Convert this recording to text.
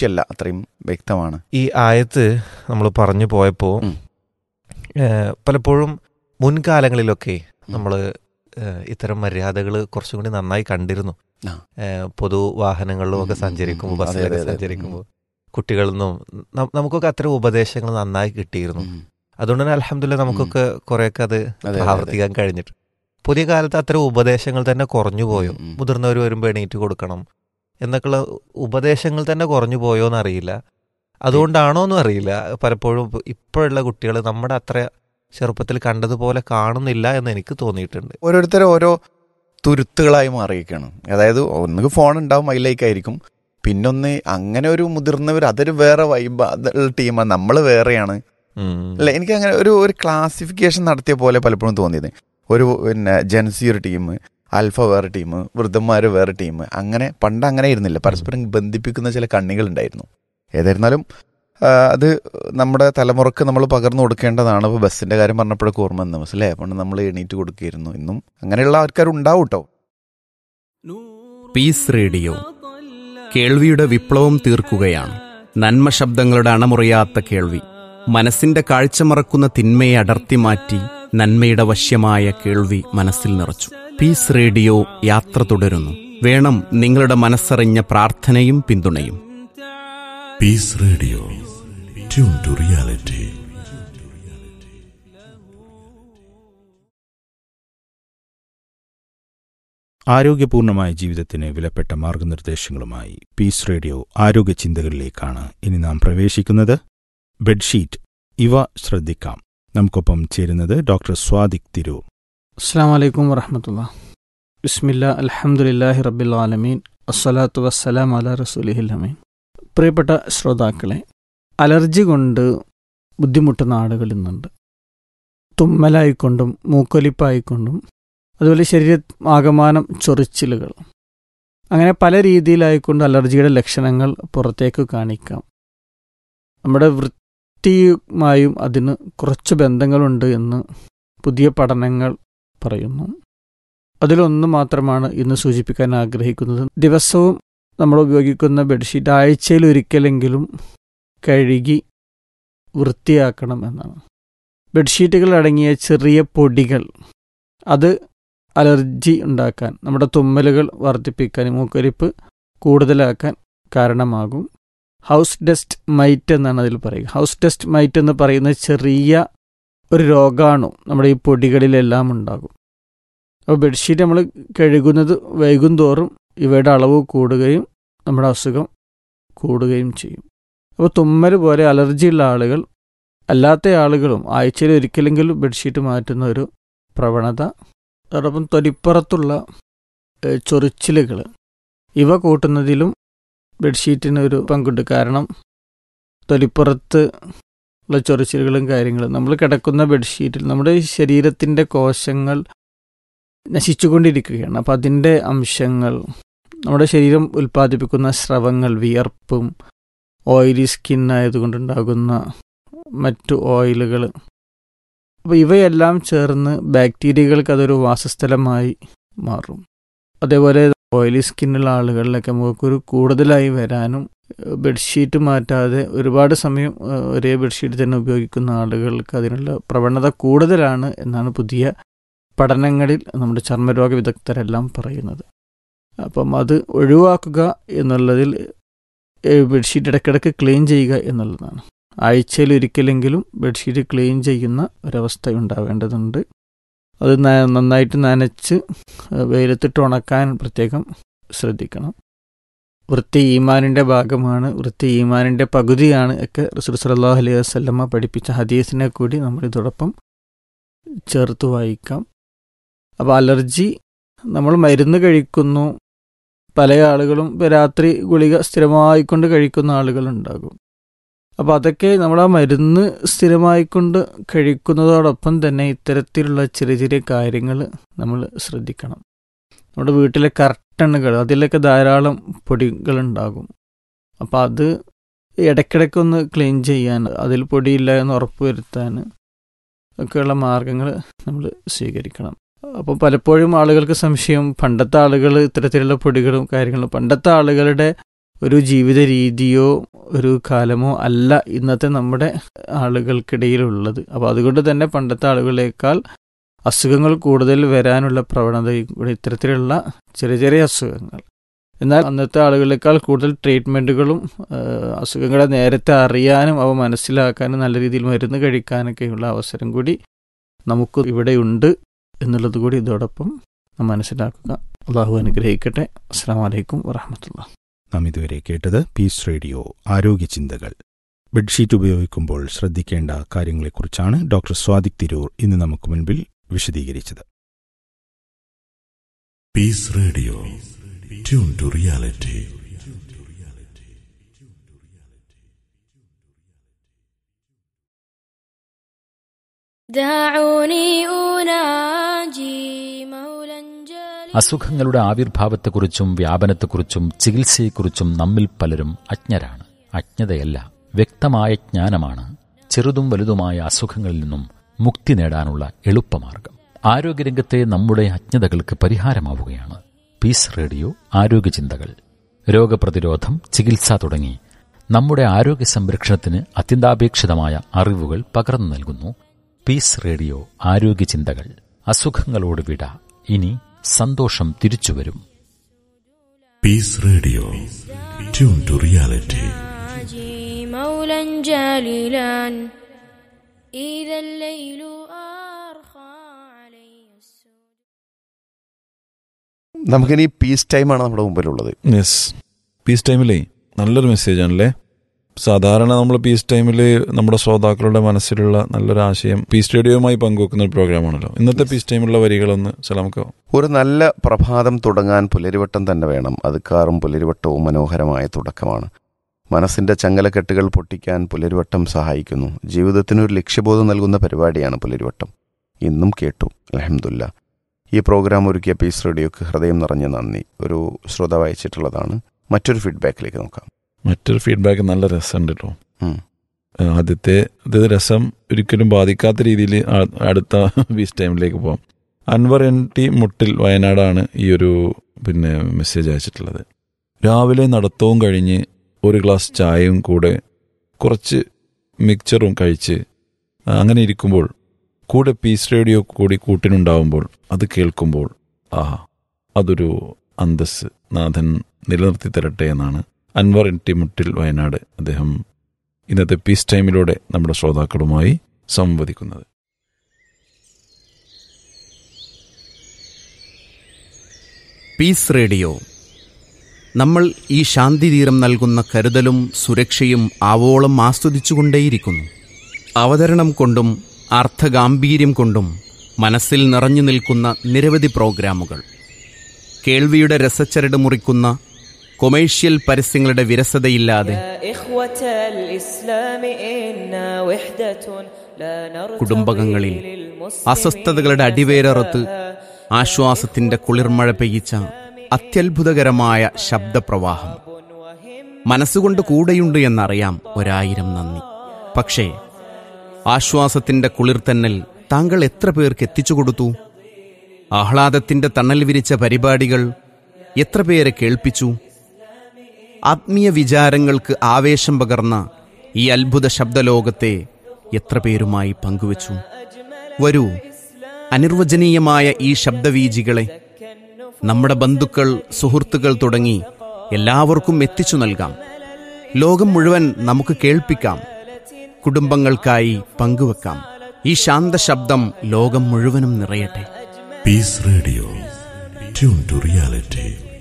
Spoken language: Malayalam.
വിഷയമല്ല അത്രയും വ്യക്തമാണ് ഈ ആയത്ത് നമ്മൾ പറഞ്ഞു പോയപ്പോൾ ഉം. പലപ്പോഴും മുൻകാലങ്ങളിലൊക്കെ നമ്മൾ ഇത്തരം മര്യാദകൾ കുറച്ചും കൂടി നന്നായി കണ്ടിരുന്നു ആ. ഏഹ്, പൊതു വാഹനങ്ങളിലും ഒക്കെ ഉം, ഉം, സഞ്ചരിക്കുമ്പോൾ ഉം, അതെ, ബസ്സിലൊക്കെ അതെ, അതെ. സഞ്ചരിക്കുമ്പോൾ കുട്ടികളിൽ നിന്നും ന- നമുക്കൊക്കെ അത്തരം ഉപദേശങ്ങൾ നന്നായി കിട്ടിയിരുന്നു ഉം. അതുകൊണ്ട് തന്നെ അലഹമില്ല നമുക്കൊക്കെ കുറേയൊക്കെ അത് അതെ, അതെ. പ്രാവർത്തിക്കാൻ കഴിഞ്ഞിട്ട് പുതിയ കാലത്ത് അത്തരം ഉപദേശങ്ങൾ തന്നെ കുറഞ്ഞു പോയോ ഉം, ഉം. മുതിർന്നവർ വരുമ്പോൾ എണീറ്റ് കൊടുക്കണം എന്നൊക്കെയുള്ള ഉപദേശങ്ങൾ തന്നെ കുറഞ്ഞു പോയോ എന്നറിയില്ല അതുകൊണ്ടാണോ എന്നും അറിയില്ല പലപ്പോഴും ഇപ്പ- ഇപ്പോഴുള്ള കുട്ടികൾ നമ്മുടെ അത്ര ചെറുപ്പത്തിൽ കണ്ടതുപോലെ കാണുന്നില്ല എന്ന് എനിക്ക് തോന്നിയിട്ടുണ്ട് ഓരോരുത്തരും ഓരോ തുരുത്തുകളായി മാറിയിരിക്കുകയാണ് അതായത് ഒന്നുകിൽ ഫോൺ ഉണ്ടാവും അതിലേക്കായിരിക്കും പിന്നൊന്ന് അങ്ങനെ ഒരു മുതിർന്നവർ അതൊരു വേറെ വൈബ് അതുള്ള ടീമാണ് നമ്മൾ വേറെയാണ് ഉം. അല്ല എനിക്ക് അങ്ങനെ ഒരു ഒരു ക്ലാസിഫിക്കേഷൻ നടത്തിയ പോലെ പലപ്പോഴും തോന്നിയത് ഒരു പിന്നെ ജെൻസി ഒരു ടീം ആൽഫ വേറെ ടീം വൃദ്ധന്മാർ വേറെ ടീം അങ്ങനെ പണ്ട് അങ്ങനെ ആയിരുന്നില്ല പരസ്പരം ബന്ധിപ്പിക്കുന്ന ചില കണ്ണികൾ ഉണ്ടായിരുന്നു ഏതായിരുന്നാലും ആ, അത് നമ്മുടെ തലമുറക്ക് നമ്മൾ പകർന്നു കൊടുക്കേണ്ടതാണ് ഇപ്പോൾ ബസ്സിന്റെ കാര്യം പറഞ്ഞപ്പോഴൊക്കെ ഓർമ്മ വന്നു മനസ്സിലേ പണ്ട് നമ്മൾ എണീറ്റ് കൊടുക്കുകയായിരുന്നു ഇന്നും അങ്ങനെയുള്ള ആൾക്കാരുണ്ടാവും കേട്ടോ പീസ് റേഡിയോ കേൾവിയുടെ വിപ്ലവം തീർക്കുകയാണ് നന്മ ശബ്ദങ്ങളുടെ അണമുറിയാത്ത കേൾവി മനസ്സിന്റെ കാഴ്ച മറക്കുന്ന തിന്മയെ അടർത്തി മാറ്റി നന്മയുടെ വശ്യമായ കേൾവി മനസ്സിൽ നിറച്ചു പീസ് റേഡിയോ യാത്ര തുടരുന്നു വേണം നിങ്ങളുടെ മനസ്സറിഞ്ഞ പ്രാർത്ഥനയും പിന്തുണയും Peace Radio. Tune to reality. ആരോഗ്യപൂർണമായ ജീവിതത്തിന് വിലപ്പെട്ട മാർഗനിർദ്ദേശങ്ങളുമായി പീസ് റേഡിയോ ആരോഗ്യ ചിന്തകളിലേക്കാണ് ഇനി നാം പ്രവേശിക്കുന്നത് ബെഡ്ഷീറ്റ് ഇവ ശ്രദ്ധിക്കാം നമുക്കൊപ്പം ചേരുന്നത് ഡോക്ടർ സ്വാദിക് തിരൂർ അസ്സാം വലൈക്കും വറഹമത്തുള്ള ബിസ്മില്ല അലഹമുല്ലാഹി റബ്ബിൽ ആലമീൻ അസ്സലാത്തു വസ്സലാം അല റസൂലിഹിൽ അമീൻ പ്രിയപ്പെട്ട ശ്രോതാക്കളെ അലർജി കൊണ്ട് ബുദ്ധിമുട്ടുന്ന ആളുകൾ ഇന്നുണ്ട് തുമ്മലായിക്കൊണ്ടും മൂക്കൊലിപ്പായിക്കൊണ്ടും അതുപോലെ ശരീര ആകമാനം ചൊറിച്ചിലുകൾ അങ്ങനെ പല രീതിയിലായിക്കൊണ്ട് അലർജിയുടെ ലക്ഷണങ്ങൾ പുറത്തേക്ക് കാണിക്കാം നമ്മുടെ വൃത്തിയുമായും അതിന് കുറച്ച് ബന്ധങ്ങളുണ്ട് എന്ന് പുതിയ പഠനങ്ങൾ പറയുന്നു അതിലൊന്ന് മാത്രമാണ് ഇന്ന് സൂചിപ്പിക്കാൻ ആഗ്രഹിക്കുന്നത് ദിവസവും നമ്മൾ ഉപയോഗിക്കുന്ന ബെഡ്ഷീറ്റ് ആഴ്ചയിൽ ഒരിക്കലെങ്കിലും കഴുകി വൃത്തിയാക്കണം എന്നാണ് ബെഡ്ഷീറ്റുകൾ അടങ്ങിയ ചെറിയ പൊടികൾ അത് അലർജി ഉണ്ടാക്കാൻ നമ്മുടെ തുമ്മലുകൾ വർദ്ധിപ്പിക്കാൻ മൂക്കരിപ്പ് കൂടുതലാക്കാൻ കാരണമാകും ഹൗസ് ഡസ്റ്റ് മൈറ്റ് എന്നാണ് അതിൽ പറയുക ഹൗസ് ഡസ്റ്റ് മൈറ്റ് എന്ന് പറയുന്ന ചെറിയ ഒരു രോഗാണു നമ്മുടെ ഈ പൊടികളിലെല്ലാം ഉണ്ടാകും അപ്പോൾ ബെഡ്ഷീറ്റ് നമ്മൾ കഴുകുന്നത് വൈകും തോറും ഇവയുടെ അളവ് കൂടുകയും നമ്മുടെ അസുഖം കൂടുകയും ചെയ്യും അപ്പോൾ തുമ്മൽ പോലെ അലർജിയുള്ള ആളുകൾ അല്ലാത്ത ആളുകളും ആഴ്ചയിൽ ഒരിക്കലെങ്കിലും ബെഡ്ഷീറ്റ് മാറ്റുന്ന ഒരു പ്രവണത അതോടൊപ്പം തൊലിപ്പുറത്തുള്ള ചൊറിച്ചിലുകൾ ഇവ കൂട്ടുന്നതിലും ബെഡ്ഷീറ്റിന് ഒരു പങ്കുണ്ട് കാരണം തൊലിപ്പുറത്ത് ഉള്ള ചൊറിച്ചിലുകളും കാര്യങ്ങളും നമ്മൾ കിടക്കുന്ന ബെഡ്ഷീറ്റിൽ നമ്മുടെ ശരീരത്തിൻ്റെ കോശങ്ങൾ നശിച്ചുകൊണ്ടിരിക്കുകയാണ് അപ്പോൾ അതിൻ്റെ അംശങ്ങൾ നമ്മുടെ ശരീരം ഉൽപ്പാദിപ്പിക്കുന്ന സ്രവങ്ങൾ വിയർപ്പും ഓയിലി സ്കിൻ ആയതുകൊണ്ടുണ്ടാകുന്ന മറ്റു ഓയിലുകൾ അപ്പോൾ ഇവയെല്ലാം ചേർന്ന് ബാക്ടീരിയകൾക്ക് അതൊരു വാസസ്ഥലമായി മാറും അതേപോലെ ഓയിലി സ്കിന്നുള്ള ആളുകളിലൊക്കെ മുഖക്കുരു കൂടുതലായി വരാനും ബെഡ്ഷീറ്റ് മാറ്റാതെ ഒരുപാട് സമയം ഒരേ ബെഡ്ഷീറ്റ് തന്നെ ഉപയോഗിക്കുന്ന ആളുകൾക്ക് അതിനുള്ള പ്രവണത കൂടുതലാണ് എന്നാണ് പുതിയ പഠനങ്ങളിൽ നമ്മുടെ ചർമ്മരോഗ വിദഗ്ധരെല്ലാം പറയുന്നത് അപ്പം അത് ഒഴിവാക്കുക എന്നുള്ളതിൽ ബെഡ്ഷീറ്റ് ഇടയ്ക്കിടയ്ക്ക് ക്ലീൻ ചെയ്യുക എന്നുള്ളതാണ് ആഴ്ചയിൽ ഒരിക്കലെങ്കിലും ബെഡ്ഷീറ്റ് ക്ലീൻ ചെയ്യുന്ന ഒരവസ്ഥ ഉണ്ടാവേണ്ടതുണ്ട് അത് നന്നായിട്ട് നനച്ച് വെയിലത്തിട്ട് ഉണക്കാൻ പ്രത്യേകം ശ്രദ്ധിക്കണം വൃത്തി ഈമാനിൻ്റെ ഭാഗമാണ് വൃത്തി ഈമാനിൻ്റെ പകുതിയാണ് ഒക്കെ റസൂൽ സലാഹു അലൈഹി വസ്ലമ്മ പഠിപ്പിച്ച ഹദീസിനെ കൂടി നമ്മൾ ഇതോടൊപ്പം ചേർത്ത് വായിക്കാം അപ്പോൾ അലർജി നമ്മൾ മരുന്ന് കഴിക്കുന്നു പല ആളുകളും ഇപ്പോൾ രാത്രി ഗുളിക സ്ഥിരമായിക്കൊണ്ട് കഴിക്കുന്ന ആളുകളുണ്ടാകും അപ്പോൾ അതൊക്കെ നമ്മൾ ആ മരുന്ന് സ്ഥിരമായിക്കൊണ്ട് കഴിക്കുന്നതോടൊപ്പം തന്നെ ഇത്തരത്തിലുള്ള ചെറിയ ചെറിയ കാര്യങ്ങൾ നമ്മൾ ശ്രദ്ധിക്കണം നമ്മുടെ വീട്ടിലെ കർട്ടണുകൾ അതിലൊക്കെ ധാരാളം പൊടികളുണ്ടാകും അപ്പോൾ അത് ഇടയ്ക്കിടയ്ക്കൊന്ന് ക്ലീൻ ചെയ്യാൻ അതിൽ പൊടിയില്ല എന്ന് ഉറപ്പുവരുത്താൻ ഒക്കെയുള്ള മാർഗങ്ങൾ നമ്മൾ സ്വീകരിക്കണം അപ്പോൾ പലപ്പോഴും ആളുകൾക്ക് സംശയം പണ്ടത്തെ ആളുകൾ ഇത്തരത്തിലുള്ള പൊടികളും കാര്യങ്ങളും പണ്ടത്തെ ആളുകളുടെ ഒരു ജീവിത രീതിയോ ഒരു കാലമോ അല്ല ഇന്നത്തെ നമ്മുടെ ആളുകൾക്കിടയിലുള്ളത് അപ്പോൾ അതുകൊണ്ട് തന്നെ പണ്ടത്തെ ആളുകളേക്കാൾ അസുഖങ്ങൾ കൂടുതൽ വരാനുള്ള പ്രവണതയും കൂടി ഇത്തരത്തിലുള്ള ചെറിയ ചെറിയ അസുഖങ്ങൾ എന്നാൽ അന്നത്തെ ആളുകളേക്കാൾ കൂടുതൽ ട്രീറ്റ്മെൻറ്റുകളും അസുഖങ്ങളെ നേരത്തെ അറിയാനും അവ മനസ്സിലാക്കാനും നല്ല രീതിയിൽ മരുന്ന് കഴിക്കാനൊക്കെയുള്ള അവസരം കൂടി നമുക്ക് ഇവിടെയുണ്ട് എന്നുള്ളത് കൂടി ഇതോടൊപ്പം നാം മനസ്സിലാക്കുക അള്ളാഹു അനുഗ്രഹിക്കട്ടെ അസ്സാം വലൈക്കും വറഹമത്തുള്ള നാം ഇതുവരെ കേട്ടത് പീസ് റേഡിയോ ആരോഗ്യ ചിന്തകൾ ബെഡ്ഷീറ്റ് ഉപയോഗിക്കുമ്പോൾ ശ്രദ്ധിക്കേണ്ട കാര്യങ്ങളെക്കുറിച്ചാണ് ഡോക്ടർ സ്വാദിക് തിരൂർ ഇന്ന് നമുക്ക് മുൻപിൽ വിശദീകരിച്ചത് Peace Radio. Tune to reality. دعوني أناجي مولا جليلا അസുഖങ്ങളുടെ ആവിർഭാവത്തെക്കുറിച്ചും വ്യാപനത്തെക്കുറിച്ചും ചികിത്സയെക്കുറിച്ചും നമ്മിൽ പലരും അജ്ഞരാണ് അജ്ഞതയല്ല വ്യക്തമായ ജ്ഞാനമാണ് ചെറുതും വലുതുമായ അസുഖങ്ങളിൽ നിന്നും മുക്തി നേടാനുള്ള എളുപ്പമാർഗം ആരോഗ്യരംഗത്തെ നമ്മുടെ അജ്ഞതകൾക്ക് പരിഹാരമാവുകയാണ് പീസ് റേഡിയോ ആരോഗ്യചിന്തകൾ രോഗപ്രതിരോധം ചികിത്സ തുടങ്ങി നമ്മുടെ ആരോഗ്യ സംരക്ഷണത്തിന് അത്യന്താപേക്ഷിതമായ അറിവുകൾ പകർന്നു നൽകുന്നു പീസ് റേഡിയോ ആരോഗ്യചിന്തകൾ അസുഖങ്ങളോട് വിട ഇനി സന്തോഷം തിരിച്ചുവരും Peace Radio. Tune to reality. أناجي مولا جليلا إذا الليل أرخى علي السود നമുക്കിനി പീസ് ടൈമാണ് നമ്മുടെ മുമ്പിലുള്ളത് യെസ് പീസ് ടൈമിലേ നല്ലൊരു മെസ്സേജ് ആണല്ലേ സാധാരണ നമ്മൾ പീസ് ടൈമിൽ നമ്മുടെ ശ്രോതാക്കളുടെ മനസ്സിലുള്ള നല്ലൊരു ആശയം പീസ് റേഡിയോയുമായി പങ്കുവെക്കുന്ന ഒരു പ്രോഗ്രാമാണല്ലോ ഇന്നത്തെ പീസ് ടൈമിലുള്ള വരികളൊന്ന് സലാമക്കോ ഒരു നല്ല പ്രഭാതം തുടങ്ങാൻ പുലരിവട്ടം തന്നെ വേണം അത് കാറും പുലരിവട്ടവും മനോഹരമായ തുടക്കമാണ് മനസ്സിന്റെ ചങ്ങലക്കെട്ടുകൾ പൊട്ടിക്കാൻ പുലരിവട്ടം സഹായിക്കുന്നു ജീവിതത്തിന് ഒരു ലക്ഷ്യബോധം നൽകുന്ന പരിപാടിയാണ് പുലരിവട്ടം ഇന്നും കേട്ടു അലഹമുല്ല ഈ പ്രോഗ്രാം ഒരുക്കിയ പീസ് റേഡിയോക്ക് ഹൃദയം നിറഞ്ഞ നന്ദി ഒരു ശ്രോതാവ് അയച്ചിട്ടുള്ളതാണ് മറ്റൊരു ഫീഡ്ബാക്കിലേക്ക് നോക്കാം മറ്റൊരു ഫീഡ്ബാക്ക് നല്ല രസമുണ്ട് കേട്ടോ ഉം. ആദ്യത്തെ ഇത് രസം ഒരിക്കലും ബാധിക്കാത്ത രീതിയിൽ അടുത്ത പീസ് ടൈമിലേക്ക് പോകാം അൻവർ എൻ ടി മുട്ടിൽ വയനാടാണ് ഈ ഒരു പിന്നെ മെസ്സേജ് അയച്ചിട്ടുള്ളത് രാവിലെ നടത്തവും കഴിഞ്ഞ് ഒരു ഗ്ലാസ് ചായയും കൂടെ കുറച്ച് മിക്സറും കഴിച്ച് അങ്ങനെ ഇരിക്കുമ്പോൾ കൂടെ പീസ് റേഡിയോ കൂടി കൂട്ടിനുണ്ടാവുമ്പോൾ അത് കേൾക്കുമ്പോൾ ആഹാ അതൊരു അന്തസ് നാഥൻ നിലനിർത്തി തരട്ടെ എന്നാണ് അൻവർ എൻ ടി മുട്ടിൽ വയനാട് അദ്ദേഹം ഇന്നത്തെ പീസ് ടൈമിലൂടെ നമ്മുടെ ശ്രോതാക്കളുമായി സംവദിക്കുന്നത് പീസ് റേഡിയോ നമ്മൾ ഈ ശാന്തിതീരം നൽകുന്ന കരുതലും സുരക്ഷയും ആവോളം ആസ്വദിച്ചുകൊണ്ടേയിരിക്കുന്നു അവതരണം കൊണ്ടും അർത്ഥഗാംഭീര്യം കൊണ്ടും മനസ്സിൽ നിറഞ്ഞു നിൽക്കുന്ന നിരവധി പ്രോഗ്രാമുകൾ കേൾവിയുടെ രസച്ചരട് മുറിക്കുന്ന കൊമേഴ്ഷ്യൽ പരസ്യങ്ങളുടെ വിരസതയില്ലാതെ يا إخوة الإسلام إنا وحدة لا نرتضي കുടുംബകങ്ങളിൽ للمسلمين അസ്വസ്ഥതകളുടെ അടിവേരറുത്ത് ആശ്വാസത്തിന്റെ കുളിർമഴ പെയ്യിച്ച അത്യത്ഭുതകരമായ ശബ്ദപ്രവാഹം മനസ്സുകൊണ്ട് കൂടെയുണ്ട് എന്നറിയാം ഒരായിരം നന്ദി പക്ഷേ ആശ്വാസത്തിന്റെ കുളിർത്തന്നൽ താങ്കൾ എത്ര പേർക്ക് എത്തിച്ചു കൊടുത്തു ആഹ്ലാദത്തിന്റെ തണൽ വിരിച്ച പരിപാടികൾ എത്ര പേരെ കേൾപ്പിച്ചു ആത്മീയ വിചാരങ്ങൾക്ക് ആവേശം പകർന്ന ഈ അത്ഭുത ശബ്ദലോകത്തെ എത്ര പേരുമായി പങ്കുവച്ചു വരൂ അനിർവചനീയമായ ഈ ശബ്ദവീജികളെ നമ്മുടെ ബന്ധുക്കൾ സുഹൃത്തുക്കൾ തുടങ്ങി എല്ലാവർക്കും എത്തിച്ചു നൽകാം ലോകം മുഴുവൻ നമുക്ക് കേൾപ്പിക്കാം കുടുംബങ്ങൾക്കായി പങ്കുവെക്കാം ഈ ശാന്ത ശബ്ദം ലോകം മുഴുവനും നിറയട്ടെ Peace Radio. Tune to reality.